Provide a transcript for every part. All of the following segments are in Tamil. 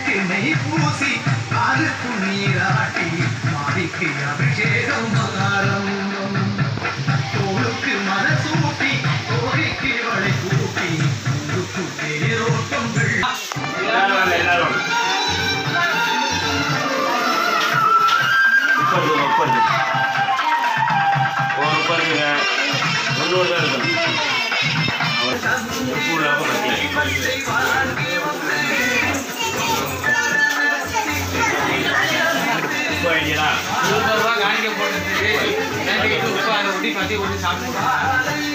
கண்ணுக்கு நெய் பூசி காலுக்கு நீராட்டி மாடிக்கு அபிஷேகம் மகாரம்பம் தோளுக்கு மனசூட்டி கோழிக்கு வளை கூட்டி ஊருக்கு தேரோட்டம் வெள்ளம் எல்லாரும் வாங்க, எல்லாரும் வாங்க. உட்காருங்க, உட்காருங்க. ஒரு உட்காருங்க. ஒண்ணு தான் இருக்கணும். அவர் உப்பு இல்லாம வைக்கல. உப்பு வேண்டியதா? நூறு ரூபா காணிக்க போட்டுட்டு நேற்றுக்கு உப்பு அதை ஒட்டி பத்தி ஒட்டி சாப்பிட்டு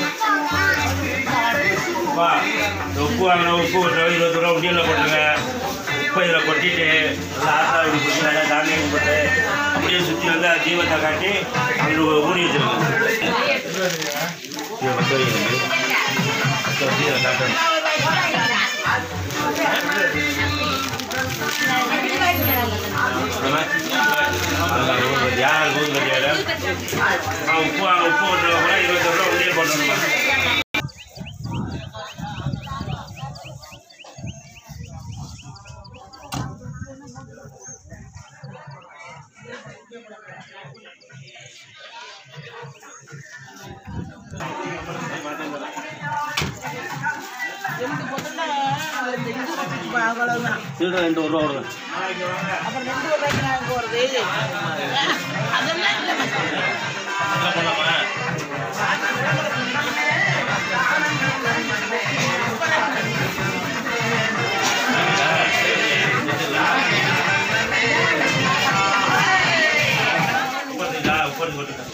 அப்பா, இந்த உப்பு வாங்கினா உப்பு ஒரு ரூபா, இருபது ரூபா உண்டியல்ல போட்டுங்க உப்பை இதில் கொட்டிட்டு நல்லா ஆசா இப்படி போட்டு நல்லா தானியம் போட்டு அப்படியே சுற்றி வந்து அது தீபத்தை காட்டி அப்படி ஊறி வச்சிருங்க இதை மட்டும் வைங்க. அடுத்த வச்சு இதை காட்டணும் யார் ஊர் கட்டியாரு உப்பு வாங்க உப்பு ஒரு ரூபா இருபது ரூபா உண்டியல் போட்டணுமா சில்லறை ரெண்டு ஒரு ரூபா வருது என்ன பண்ணலாமா உட்காருங்களா உட்காந்து போட்டுக்க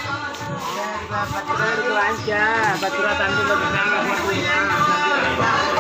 பத்து ரூபா இருக்கு வாங்கிக்க பத்து ரூபா தந்து போட்டுருக்காங்க